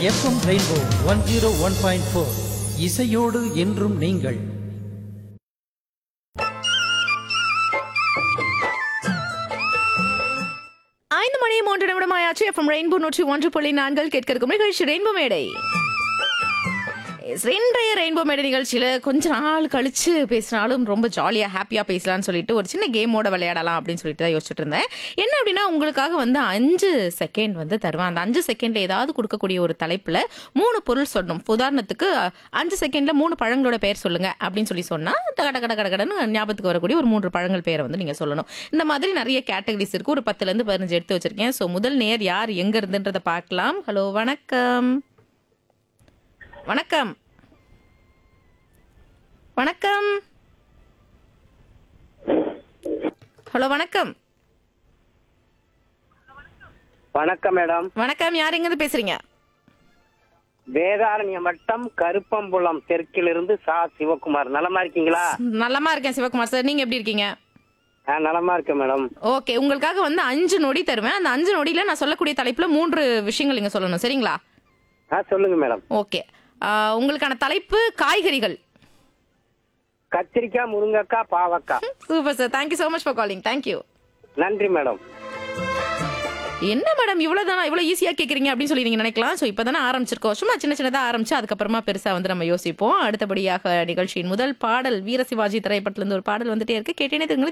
FM rainbow one zero one point four இசையோடு என்றும் நீங்கள் ஐந்து மணி மூன்று நிமிடமாயாச்சு எஃப்எம் ரெயின்போ நூற்றி ஒன்று புள்ளி நான்கள் கேட்க இருக்கும் நிகழ்ச்சி ரெயின்போ மேடை Yes, இன்றைய ரெயின்போ மேடை நிகழ்ச்சியில கொஞ்ச நாள் கழிச்சு பேசினாலும் ரொம்ப ஜாலியா ஹாப்பியா பேசலாம்னு சொல்லிட்டு ஒரு சின்ன கேமோட விளையாடலாம் அப்படின்னு சொல்லிட்டு தான் யோசிச்சுட்டு இருந்தேன் என்ன அப்படின்னா உங்களுக்காக வந்து அஞ்சு செகண்ட் வந்து தருவேன் அந்த அஞ்சு செகண்ட்ல ஏதாவது கொடுக்கக்கூடிய ஒரு தலைப்புல மூணு பொருள் சொல்லணும் உதாரணத்துக்கு அஞ்சு செகண்ட்ல மூணு பழங்களோட பெயர் சொல்லுங்க அப்படின்னு சொல்லி சொன்னா கட கட கட கடன்னு ஞாபகத்துக்கு வரக்கூடிய ஒரு மூன்று பழங்கள் பெயரை வந்து நீங்க சொல்லணும் இந்த மாதிரி நிறைய கேட்டகரிஸ் இருக்கு ஒரு பத்துல இருந்து பதினஞ்சு எடுத்து வச்சிருக்கேன் ஸோ முதல் நேர் யார் எங்க இருந்துன்றதை பார்க்கலாம் ஹலோ வணக்கம் வணக்கம் வணக்கம் ஹலோ வணக்கம் வணக்கம் மேடம் வணக்கம் யார் எங்க இருந்து பேசுறீங்க வேதாரண்யம் வட்டம் கருப்பம்புலம் தெற்கிலிருந்து சா சிவகுமார் நலமா இருக்கீங்களா நல்லமா இருக்கேன் சிவகுமார் சார் நீங்க எப்படி இருக்கீங்க ஆ நலமா இருக்கேன் மேடம் ஓகே உங்களுக்காக வந்து அஞ்சு நொடி தருவேன் அந்த அஞ்சு நொடியில நான் சொல்லக்கூடிய தலைப்புல மூன்று விஷயங்கள் நீங்க சொல்லணும் சரிங்களா ஆ சொல்லுங்க மேடம் ஓகே ஆஹ், உங்களுக்கான தலைப்பு காய்கறிகள் கத்திரிக்காய் முருங்கக்காய் பாவக்காய் super sir thank you so much for calling thank you நன்றி மேடம் என்ன மேடம் இவ்வளவு தானா இவ்வளவு ஈஸியா கேக்குறீங்க அப்படின்னு சொல்லி நீங்க நினைக்கலாம் சோ இப்பதானே ஆரம்பிச்சிருக்கோம் சும்மா சின்ன சின்னதா ஆரம்பிச்சு அதுக்கப்புறமா பெருசா வந்து நம்ம யோசிப்போம் அடுத்தபடியாக நிகழ்ச்சியின் முதல் பாடல் வீர சிவாஜி திரைப்படத்துல இருந்து ஒரு பாடல் வந்துட்டே இருக்கு கேட்டேனே